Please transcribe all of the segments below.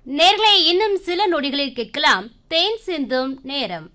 நேர்களை இன்னும் சில நொடிகளில் கேட்கலாம் தேன் சிந்தும் நேரம்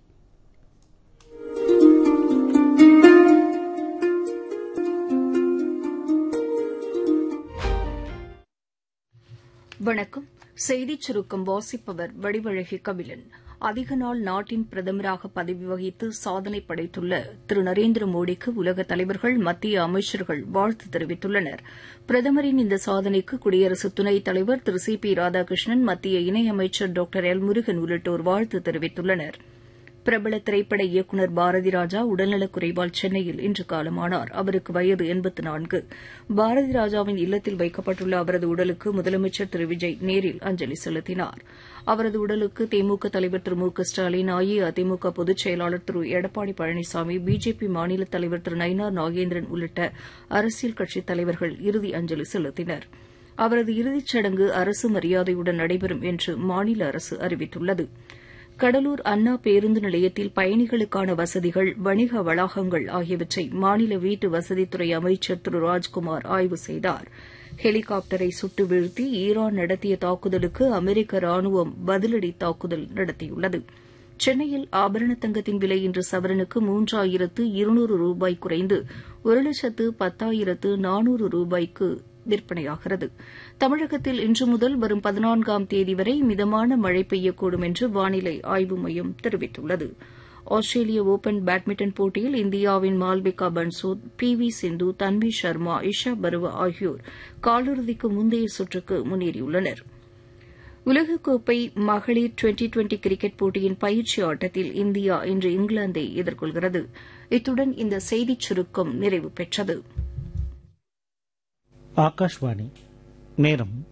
வணக்கம் செய்திச் சுருக்கம் வாசிப்பவர் வடிவழகி கபிலன் அதிக நாள் நாட்டின் பிரதமராக பதவி வகித்து சாதனை படைத்துள்ள திரு நரேந்திர மோடிக்கு உலக தலைவர்கள் மத்திய அமைச்சர்கள் வாழ்த்து தெரிவித்துள்ளனர் பிரதமரின் இந்த சாதனைக்கு குடியரசு துணைத் தலைவர் திரு சி பி ராதாகிருஷ்ணன் மத்திய இணையமைச்சர் டாக்டர் எல் முருகன் உள்ளிட்டோர் வாழ்த்து தெரிவித்துள்ளனா் பிரபல திரைப்பட இயக்குநர் பாரதி ராஜா உடல்நலக் குறைவால் சென்னையில் இன்று காலமானார் அவருக்கு வயது எண்பத்து நான்கு பாரதி ராஜாவின் இல்லத்தில் வைக்கப்பட்டுள்ள அவரது உடலுக்கு முதலமைச்சர் திரு விஜய் நேரில் அஞ்சலி செலுத்தினார் அவரது உடலுக்கு திமுக தலைவர் திரு மு க ஸ்டாலின் அஇஅதிமுக பொதுச் செயலாளர் திரு எடப்பாடி பழனிசாமி பிஜேபி மாநில தலைவர் திரு நயினார் நாகேந்திரன் உள்ளிட்ட அரசியல் கட்சித் தலைவர்கள் இறுதி அஞ்சலி செலுத்தினர் அவரது இறுதிச் சடங்கு அரசு மரியாதையுடன் நடைபெறும் என்று மாநில அரசு அறிவித்துள்ளது கடலூர் அண்ணா பேருந்து நிலையத்தில் பயணிகளுக்கான வசதிகள் வணிக வளாகங்கள் ஆகியவற்றை மாநில வீட்டு வசதித்துறை அமைச்சர் திரு ராஜ்குமார் ஆய்வு செய்தார் ஹெலிகாப்டரை சுட்டு வீழ்த்தி ஈரான் நடத்திய தாக்குதலுக்கு அமெரிக்க ராணுவம் பதிலடி தாக்குதல் நடத்தியுள்ளது சென்னையில் ஆபரண தங்கத்தின் விலை இன்று சவரனுக்கு மூன்றாயிரத்து இருநூறு ரூபாய் குறைந்து ஒரு லட்சத்து பத்தாயிரத்து நானூறு ரூபாய்க்கு விற்பனையாகிறது தமிழகத்தில் இன்று முதல் வரும் பதினான்காம் தேதி வரை மிதமான மழை பெய்யக்கூடும் என்று வானிலை ஆய்வு மையம் தெரிவித்துள்ளது ஆஸ்திரேலிய ஒபன் பேட்மிண்டன் போட்டியில் இந்தியாவின் மால்விகா பன்சோத் பி வி சிந்து தன்வி சர்மா இஷா பருவா ஆகியோர் காலிறுதிக்கு முந்தைய சுற்றுக்கு முன்னேறியுள்ளனர் உலகக்கோப்பை மகளிர் டுவெண்டி டுவெண்டி கிரிக்கெட் போட்டியின் பயிற்சி ஆட்டத்தில் இந்தியா இன்று இங்கிலாந்தை எதிர்கொள்கிறது இத்துடன் இந்த செய்திச் சுருக்கம் நிறைவு பெற்றது ஆகாஷ்வாணி நேரம்